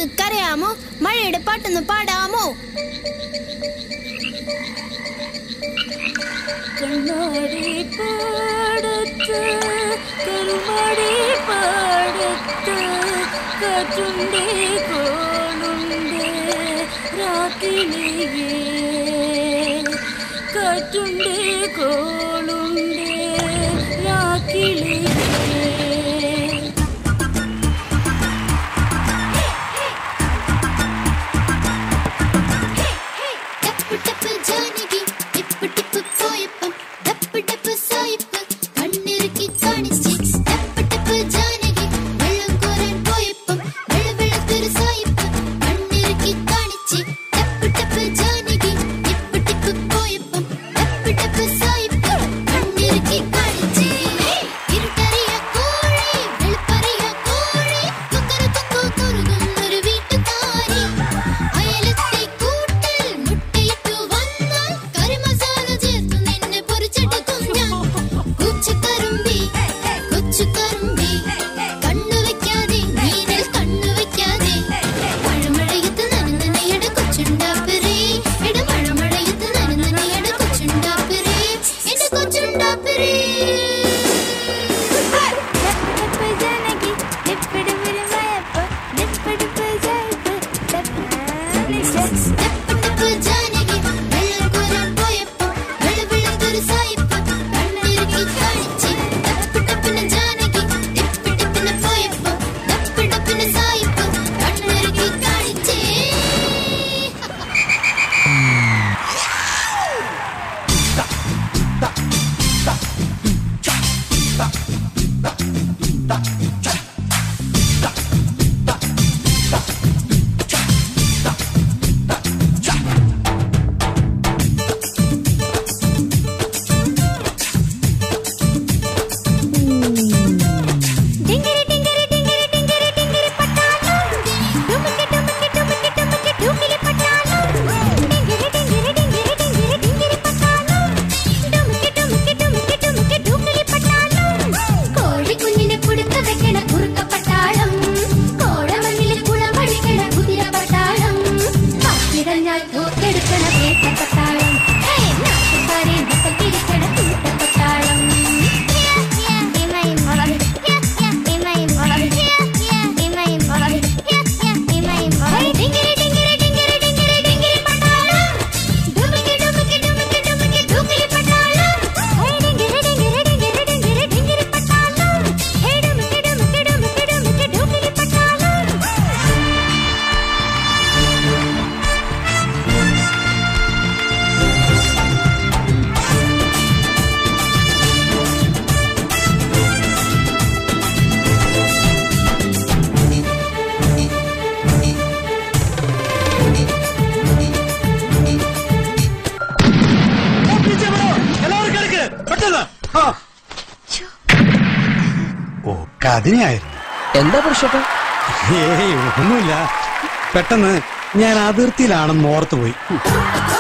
ഒന്ന് കരയാമോ മഴയുടെ പാട്ടൊന്ന് പാടാമോ കണ്ണാടി പാടത്ത് കരുമാടി പാടത്ത് കാറ്റുണ്ടേ കോളുണ്ടേ രാക്കിളിയേ കാറ്റുണ്ടേ കോളുണ്ടേ രാക്കിളിയേ ടപ്പ് ടപ്പ് ജാനകി ടിപ്പ് ടിപ്പ് പോയപ്പം ടപ്പ് ടപ്പ് സായിപ്പ് കണ്ണിറുക്കി കാണിച്ച് ടപ്പ് ടപ്പ് ജാനകി വെള്ളം കോരാൻ പോയപ്പം വെള്ള വെള്ളത്തൊരു സായിപ്പ് കണ്ണിറുക്കി കാണിച്ച് ടപ്പ് ടപ്പ് ജാനകി ടിപ്പ് ടിപ്പ് പോയപ്പം ടപ്പ് ടപ്പ് സായിപ്പ് കണ്ണിറുക്കി കാണിച്ച് ഇരുട്ടറിയ കോഴി വെളുപ്പറിയ കോഴി കുക്കറു കുക്കു കുറുകുന്നൊരു വീട്ടുകാരി അയലത്തെ കൂട്ടിൽ മുട്ടയിട്ടു വന്നാൽ കറി മസാല ചേർത്തു നിന്നെ പൊരിച്ചെടുക്കും ഞാൻ കൊച്ചുകറുമ്പി കൊച്ചുകറുമ്പി കണ്ണു വെക്കാതെ നീരിൽ കണ്ണു വെക്കാതെ മഴമഴയത്ത് നനനനയട കൊച്ചുണ്ടാപ്പിറേ എട മഴമഴയത്ത് നനനനയട കൊച്ചുണ്ടാപ്പിറേ എന്റെ കൊച്ചുണ്ടാപ്പിറേ ടപ്പ് ജാനകി ടിപ്പിടിപ്പിടി മയപ്പ് ടിപ്പിടിപ്പ് ജായിപ്പ് ടപ്പ് ടപ്പ് ജാനകി വെള്ളം കോരാൻ പോയപ്പോ വെള്ള വെള്ളത്തൊരു സായിപ്പ് കണ്ണിറുക്കി കാണിച്ച് ടപ്പ് ടപ്പിന് ജാനകി ടിപ്പ് ടിപ്പിന് പോയപ്പോ ടപ്പ് ടപ്പിന് സായിപ്പ് കണ്ണിറുക്കി കാണിച്ചേ ഡിംഗിരി ഡിംഗിരി ഡിംഗിരി ഡിംഗിരി ഡിംഗിരി പട്ടാളം ഡുമുക്കി ഡുമുക്കി ഡുമുക്കി ഡുമുക്കി ഡുമിലി പട്ടാളം ഡിംഗിരി ഡിംഗിരി ഡിംഗിരി ഡിംഗിരി ഡിംഗിരി പട്ടാളം ഡുമുക്കി ഡുമുക്കി ഡുമുക്കി ഡുമുക്കി ഡുമിലി പട്ടാളം കോഴിക്കുഞ്ഞിനെ പുടുക്ക വെക്കണ കുറുക്ക പട്ടാളം കോഴമണ്ണിൽ കുളമടിക്കണ കുതിര പട്ടാളം കാത്തിരഞ്ഞാൽ തോക്കെടുക്കണ വേട്ട പട്ടാളം നാട്ടുകാരെ നട്ടത്തിരിക്കണ കൂട്ട പട്ടാളം ഡിംഗിരി ഡിംഗിരി ഡിംഗിരി ഡിംഗിരി ഡിംഗിരി പട്ടാളം ഡുമുക്കി ഡുമുക്കി ഡുമുക്കി ഡുമുക്കി ഡുമിലി പട്ടാളം ഡിംഗിരി ഡിംഗിരി ഡിംഗിരി ഡിംഗിരി ഡിംഗിരി പട്ടാളം ഡുമുക്കി ഡുമുക്കി ഡുമുക്കി ഡുമുക്കി ഡുമിലി പട്ടാളം ഓ കതിനെയായിരുന്നു എന്താ പുരുഷോട്ടം ഏയ് ഒന്നുമില്ല പെട്ടെന്ന് ഞാൻ അതിർത്തിയിലാണെന്ന് ഓർത്തുപോയി ആ